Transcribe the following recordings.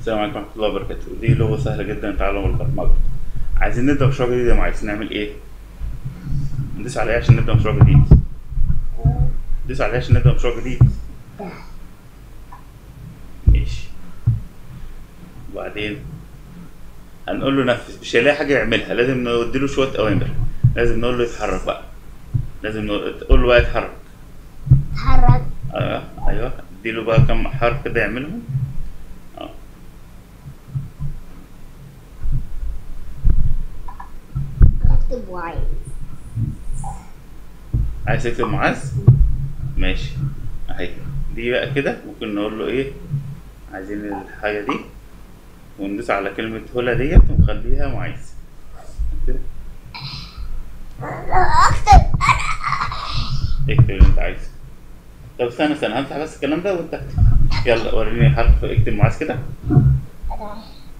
السلام عليكم ورحمة الله وبركاته دي لغة سهلة جدا لتعلم البرمجة عايزين نبدأ مشروع جديد يا معاذ نعمل ايه؟ ندوس عليها عشان نبدأ مشروع جديد ندوس عليها عشان نبدأ مشروع جديد ماشي وبعدين هنقول له نفذ مش هيلاقي حاجة يعملها لازم نديله شوية أوامر لازم نقول له يتحرك بقى لازم نقول تقول له بقى يتحرك اتحرك ايوه ايوه اديله بقى كم حرف كده يعملهم اه اكتب واي عايز تكتب معاذ ماشي اهي دي بقى كده ممكن نقول له ايه عايزين الحاجه دي وندوس على كلمه هلا ديت ونخليها معاذ كده. اكتب اكتب اللي انت عايزه طب استنى استنى همسح بس الكلام ده وانت اكتب يلا وريني حرف اكتب معاذ كده انا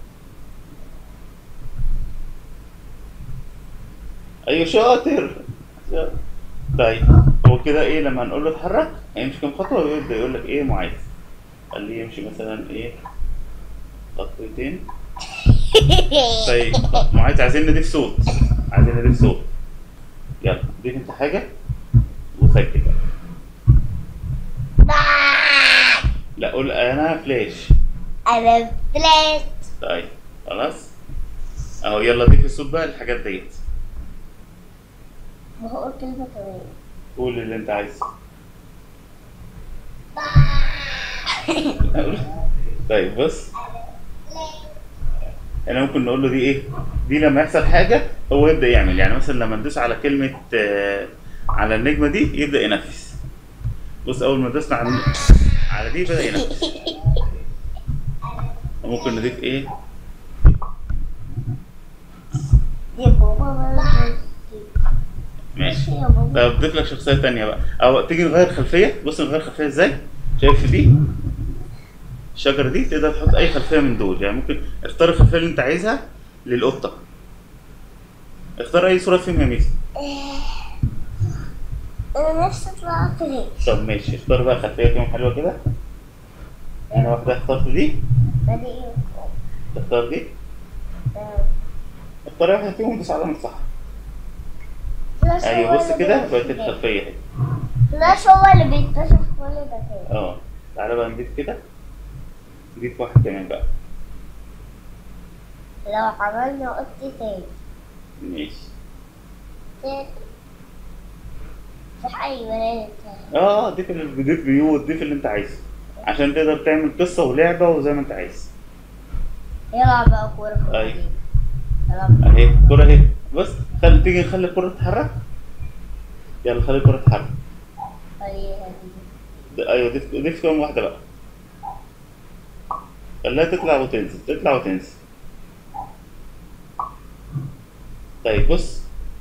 ايوه شاطر شاطر. طيب هو كده ايه لما نقول له اتحرك هيمشي كام خطوه ويبدا يقول لك ايه معاذ خليه يمشي مثلا ايه خطوتين طيب معاذ عايزين نضيف صوت عايزين نضيف صوت يلا ضيف انت حاجه وسجل بقى لا قول انا فلاش انا فلاش طيب خلاص اهو يلا ضيف الصوت بقى الحاجات ديت بقول كلمة كمان قول اللي انت عايزه طيب بص انا ممكن نقول له دي ايه دي لما يحصل حاجه هو يبدا يعمل يعني مثلا لما ندوس على كلمه آه، على النجمه دي يبدا ينفذ بص اول ما دوسنا على على دي بدا ينفذ ممكن نضيف ايه يا بابا ماشي يا بابا طب ضيف لك شخصيه تانية بقى او تيجي نغير خلفيه بص نغير خلفيه ازاي شايف دي الشجره دي تقدر تحط اي خلفيه من دول يعني ممكن اختار الخلفيه اللي انت عايزها للقطه اختار اي صوره فيهم يا ميسي انا نفسي اطلع فلاش طب ماشي اختار بقى خلفيه فيهم حلوه كده انا واحده اخترت دي بعدين تختار دي اختار واحده فيهم بس علامه صح فلاش ايوه هو بص اللي كده بيكتشف بقت الخلفيه اهي فلاش هو اللي بيكتشف كل مكان اه تعالى بقى نضيف كده نضيف واحد كمان بقى لو عملنا قط تاني ماشي تاني في اي بنات تاني اه ضيف ال- ضيف بيوت ضيف اللي انت عايزه عشان تقدر تعمل قصه ولعبه وزي ما انت عايز يلعب بقى كورة في أيوة. البيت. يلعب اهي الكوره اهي بص خلي تيجي نخلي الكوره تتحرك يلا خلي الكوره تتحرك خليها دي د- ايوه ضيف ضيف كام واحده بقى خليها تطلع وتنزل تطلع وتنزل طيب بص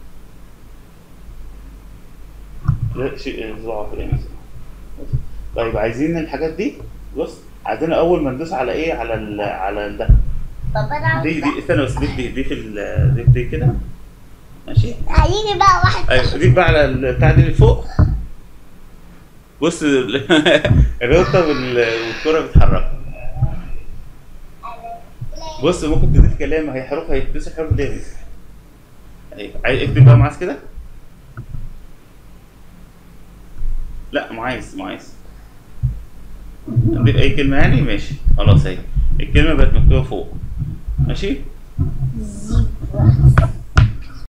لا شيء صباع واحد يعني بص. طيب عايزين الحاجات دي بص عايزين اول ما ندوس على ايه على ال على ال ده طب انا دي عاوز دي استنى بس دي دي دي في ال دي, دي كده ماشي هيجي بقى واحد ايوه دي بقى على البتاع دي اللي فوق بص ال- الرطه وال- والكرة بتتحرك بص ممكن تضيف كلام هي حروف هيتدوس الحروف دي ايوه عايز اكتب بقى معاذ كده لا معاذ معاذ نضيف اي كلمه يعني ماشي خلاص اهي الكلمه بقت مكتوبه فوق ماشي زي